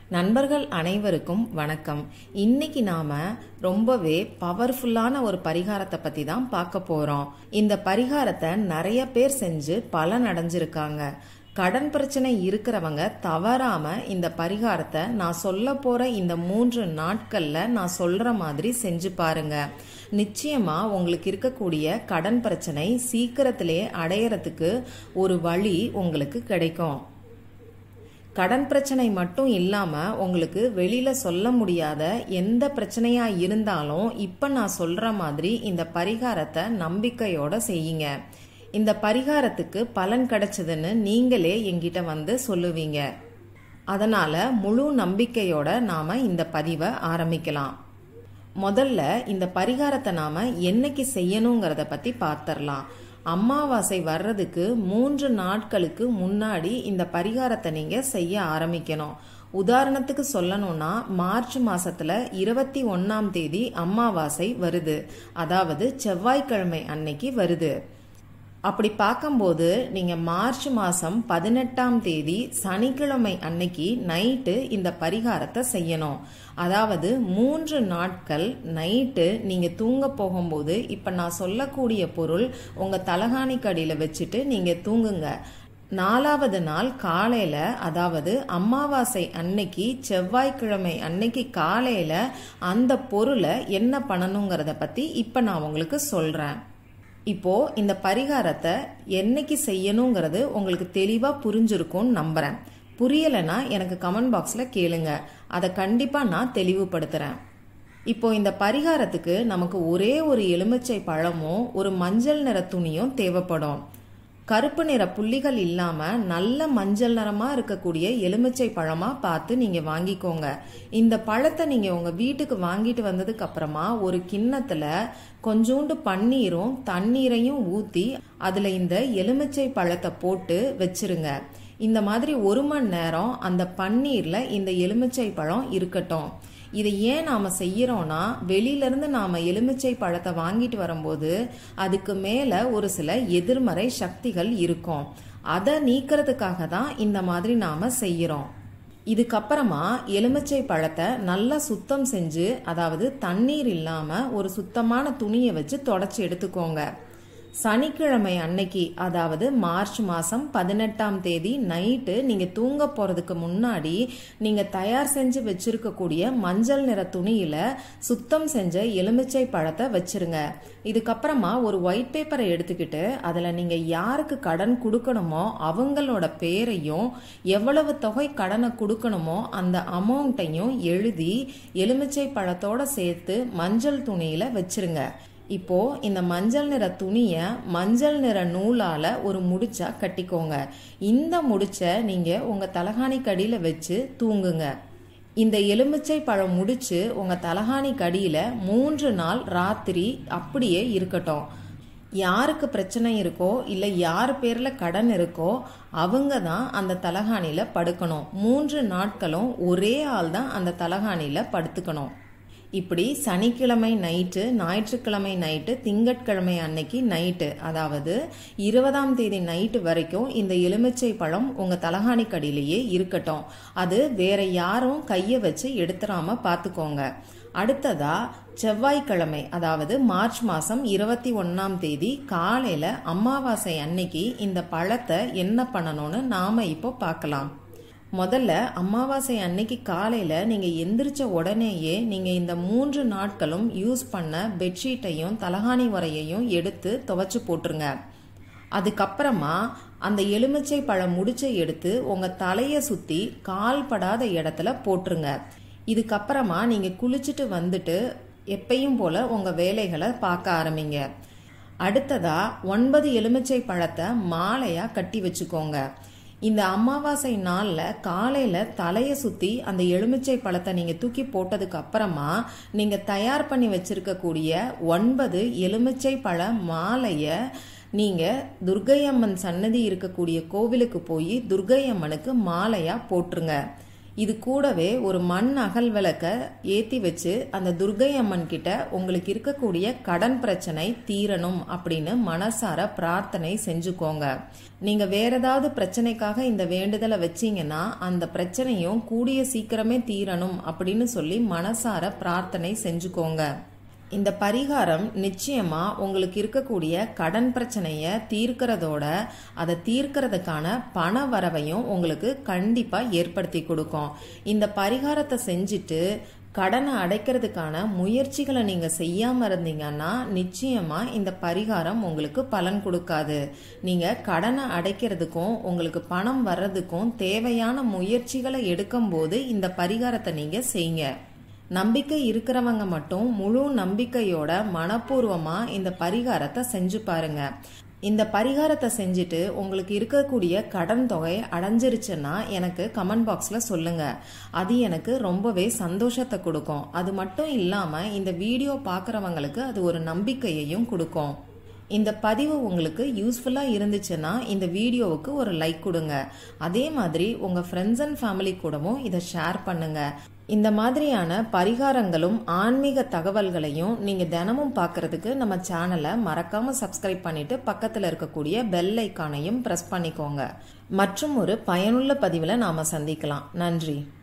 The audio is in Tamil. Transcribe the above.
நண்பர்கள் அனைவருக்கும் வணக்கம் இன்னைக்கு நாம ரொம்பவே பவர்ஃபுல்லான ஒரு பரிகாரத்தை பத்தி தான் பார்க்க போறோம் இந்த பரிகாரத்தை நிறைய பேர் செஞ்சு பலன் அடைஞ்சிருக்காங்க கடன் பிரச்சனை இருக்கிறவங்க தவறாம இந்த பரிகாரத்தை நான் சொல்ல போற இந்த மூன்று நாட்கள்ல நான் சொல்ற மாதிரி செஞ்சு பாருங்க நிச்சயமா உங்களுக்கு இருக்கக்கூடிய கடன் பிரச்சனை சீக்கிரத்திலே அடையறதுக்கு ஒரு வழி உங்களுக்கு கிடைக்கும் கடன் பிரச்சனை மட்டும் இல்லாம உங்களுக்கு வெளியில சொல்ல முடியாத எந்த பிரச்சனையா இருந்தாலும் இப்ப நான் சொல்ற மாதிரி இந்த பரிகாரத்தை நம்பிக்கையோட செய்யுங்க இந்த பரிகாரத்துக்கு பலன் கிடைச்சதுன்னு நீங்களே என்கிட்ட வந்து சொல்லுவீங்க அதனால முழு நம்பிக்கையோட நாம இந்த பதிவை ஆரம்பிக்கலாம் முதல்ல இந்த பரிகாரத்தை நாம என்னைக்கு செய்யணுங்கிறத பத்தி பார்த்துடலாம் அமாவாசை வர்றதுக்கு மூன்று நாட்களுக்கு முன்னாடி இந்த பரிகாரத்தை நீங்க செய்ய ஆரம்பிக்கணும் உதாரணத்துக்கு சொல்லணும்னா மார்ச் மாசத்துல இருபத்தி ஒன்னாம் தேதி அமாவாசை வருது அதாவது செவ்வாய்க்கிழமை அன்னைக்கு வருது அப்படி பார்க்கும்போது நீங்க மார்ச் மாசம் பதினெட்டாம் தேதி சனிக்கிழமை அன்னைக்கு நைட்டு இந்த பரிகாரத்தை செய்யணும் அதாவது மூன்று நாட்கள் நைட்டு நீங்க தூங்க போகும்போது இப்ப நான் சொல்லக்கூடிய பொருள் உங்க தலகாணி கடியில வச்சுட்டு நீங்க தூங்குங்க நாலாவது நாள் காலையில அதாவது அமாவாசை அன்னைக்கு செவ்வாய்க்கிழமை அன்னைக்கு காலையில அந்த பொருளை என்ன பண்ணணுங்கிறத பத்தி இப்ப நான் உங்களுக்கு சொல்றேன் இப்போ இந்த பரிகாரத்தை என்னைக்கு செய்யணுங்கிறது உங்களுக்கு தெளிவா புரிஞ்சிருக்கும்னு நம்புறேன் புரியலைன்னா எனக்கு கமெண்ட் பாக்ஸ்ல கேளுங்க அதை கண்டிப்பா நான் தெளிவுபடுத்துறேன் இப்போ இந்த பரிகாரத்துக்கு நமக்கு ஒரே ஒரு எலுமிச்சை பழமும் ஒரு மஞ்சள் நிற துணியும் தேவைப்படும் கருப்பு நிற புள்ளிகள் இல்லாம நல்ல மஞ்சள் நிறமா இருக்கக்கூடிய எலுமிச்சை பழமா பார்த்து நீங்க வாங்கிக்கோங்க இந்த பழத்தை நீங்க உங்க வீட்டுக்கு வாங்கிட்டு வந்ததுக்கு அப்புறமா ஒரு கிண்ணத்துல கொஞ்சோண்டு பன்னீரும் தண்ணீரையும் ஊத்தி அதுல இந்த எலுமிச்சை பழத்தை போட்டு வச்சிருங்க இந்த மாதிரி ஒரு மணி நேரம் அந்த பன்னீர்ல இந்த எலுமிச்சை பழம் இருக்கட்டும் இதை ஏன் நாம செய்யறோம்னா வெளியில இருந்து நாம எலுமிச்சை பழத்தை வாங்கிட்டு வரும்போது அதுக்கு மேல ஒரு சில எதிர்மறை சக்திகள் இருக்கும் அதை நீக்கிறதுக்காக தான் இந்த மாதிரி நாம செய்யறோம் இதுக்கப்புறமா எலுமிச்சை பழத்தை நல்லா சுத்தம் செஞ்சு அதாவது தண்ணீர் இல்லாம ஒரு சுத்தமான துணியை வச்சு தொடச்சி எடுத்துக்கோங்க சனிக்கிழமை அன்னைக்கு அதாவது மார்ச் மாசம் பதினெட்டாம் தேதி நைட்டு நீங்க தூங்க போறதுக்கு முன்னாடி நீங்க தயார் செஞ்சு வச்சிருக்கக்கூடிய மஞ்சள் நிற துணியில சுத்தம் செஞ்ச எலுமிச்சை பழத்தை வச்சிருங்க இதுக்கப்புறமா ஒரு ஒயிட் பேப்பரை எடுத்துக்கிட்டு அதுல நீங்க யாருக்கு கடன் கொடுக்கணுமோ அவங்களோட பேரையும் எவ்வளவு தொகை கடனை கொடுக்கணுமோ அந்த அமௌண்ட்டையும் எழுதி எலுமிச்சை பழத்தோட சேர்த்து மஞ்சள் துணியில வச்சிருங்க இப்போ இந்த மஞ்சள் நிற துணிய மஞ்சள் நிற நூலால ஒரு முடிச்சா கட்டிக்கோங்க இந்த முடிச்ச நீங்க உங்க தலகாணி கடியில வச்சு தூங்குங்க இந்த எலுமிச்சை பழம் முடிச்சு உங்க தலகாணி கடியில மூன்று நாள் ராத்திரி அப்படியே இருக்கட்டும் யாருக்கு பிரச்சனை இருக்கோ இல்லை யார் பேரில் கடன் இருக்கோ அவங்க தான் அந்த தலகாணியில் படுக்கணும் மூன்று நாட்களும் ஒரே ஆள் தான் அந்த தலகாணியில் படுத்துக்கணும் இப்படி சனிக்கிழமை நைட்டு ஞாயிற்றுக்கிழமை நைட்டு திங்கட்கிழமை அன்னைக்கு நைட்டு அதாவது இருபதாம் தேதி நைட்டு வரைக்கும் இந்த எலுமிச்சை பழம் உங்க தலகாணி கடியிலேயே இருக்கட்டும் அது வேற யாரும் கையை வச்சு எடுத்துடாம பார்த்துக்கோங்க அடுத்ததா செவ்வாய்க்கிழமை அதாவது மார்ச் மாசம் இருபத்தி ஒன்னாம் தேதி காலையில அமாவாசை அன்னைக்கு இந்த பழத்தை என்ன பண்ணணும்னு நாம இப்போ பார்க்கலாம் முதல்ல அமாவாசை அன்னைக்கு காலையில நீங்க எந்திரிச்ச உடனேயே நீங்க இந்த மூன்று நாட்களும் யூஸ் பண்ண பெட்ஷீட்டையும் தலகாணி உரையையும் எடுத்து துவைச்சு போட்டுருங்க அதுக்கப்புறமா அந்த எலுமிச்சை பழம் முடிச்சை எடுத்து உங்க தலைய சுத்தி கால் படாத இடத்துல போட்டுருங்க இதுக்கப்புறமா நீங்க குளிச்சுட்டு வந்துட்டு எப்பயும் போல உங்க வேலைகளை பார்க்க ஆரம்பிங்க அடுத்ததா ஒன்பது எலுமிச்சை பழத்தை மாலையா கட்டி வச்சுக்கோங்க இந்த அமாவாசை நாளில் காலையில் தலையை சுற்றி அந்த எலுமிச்சை பழத்தை நீங்கள் தூக்கி போட்டதுக்கு அப்புறமா நீங்கள் தயார் பண்ணி வச்சிருக்கக்கூடிய ஒன்பது எலுமிச்சை பழ மாலையை நீங்கள் துர்கையம்மன் சன்னதி இருக்கக்கூடிய கோவிலுக்கு போய் துர்கையம்மனுக்கு மாலையாக போட்டுருங்க இது கூடவே ஒரு மண் அகல் விளக்க ஏத்தி வச்சு அந்த துர்கை அம்மன் கிட்ட உங்களுக்கு இருக்கக்கூடிய கடன் பிரச்சனை தீரணும் அப்படின்னு மனசார பிரார்த்தனை செஞ்சுக்கோங்க நீங்க வேற ஏதாவது பிரச்சனைக்காக இந்த வேண்டுதலை வச்சீங்கன்னா அந்த பிரச்சனையும் கூடிய சீக்கிரமே தீரணும் அப்படின்னு சொல்லி மனசார பிரார்த்தனை செஞ்சுக்கோங்க இந்த பரிகாரம் நிச்சயமா உங்களுக்கு இருக்கக்கூடிய கடன் பிரச்சனைய தீர்க்கிறதோட அதை தீர்க்கிறதுக்கான பண வரவையும் உங்களுக்கு கண்டிப்பா ஏற்படுத்தி கொடுக்கும் இந்த பரிகாரத்தை செஞ்சுட்டு கடனை அடைக்கிறதுக்கான முயற்சிகளை நீங்க செய்யாம இருந்தீங்கன்னா நிச்சயமா இந்த பரிகாரம் உங்களுக்கு பலன் கொடுக்காது நீங்க கடனை அடைக்கிறதுக்கும் உங்களுக்கு பணம் வர்றதுக்கும் தேவையான முயற்சிகளை எடுக்கும்போது இந்த பரிகாரத்தை நீங்க செய்யுங்க நம்பிக்கை இருக்கிறவங்க மட்டும் முழு நம்பிக்கையோட மனப்பூர்வமா இந்த பரிகாரத்தை செஞ்சு பாருங்க இந்த பரிகாரத்தை செஞ்சுட்டு உங்களுக்கு இருக்கக்கூடிய கடன் தொகை அடைஞ்சிருச்சுன்னா எனக்கு கமெண்ட் பாக்ஸில் சொல்லுங்க அது எனக்கு ரொம்பவே சந்தோஷத்தை கொடுக்கும் அது மட்டும் இல்லாமல் இந்த வீடியோ பார்க்குறவங்களுக்கு அது ஒரு நம்பிக்கையையும் கொடுக்கும் இந்த பதிவு உங்களுக்கு யூஸ்ஃபுல்லாக இருந்துச்சுன்னா இந்த வீடியோவுக்கு ஒரு லைக் கொடுங்க அதே மாதிரி உங்கள் ஃப்ரெண்ட்ஸ் அண்ட் ஃபேமிலி கூடவும் இதை ஷேர் பண்ணுங்க இந்த மாதிரியான பரிகாரங்களும் ஆன்மீக தகவல்களையும் நீங்க தினமும் பார்க்கறதுக்கு நம்ம சேனலை மறக்காம சப்ஸ்கிரைப் பண்ணிட்டு பக்கத்துல இருக்கக்கூடிய பெல் ஐக்கானையும் பிரஸ் பண்ணிக்கோங்க மற்றும் ஒரு பயனுள்ள பதிவில் நாம சந்திக்கலாம் நன்றி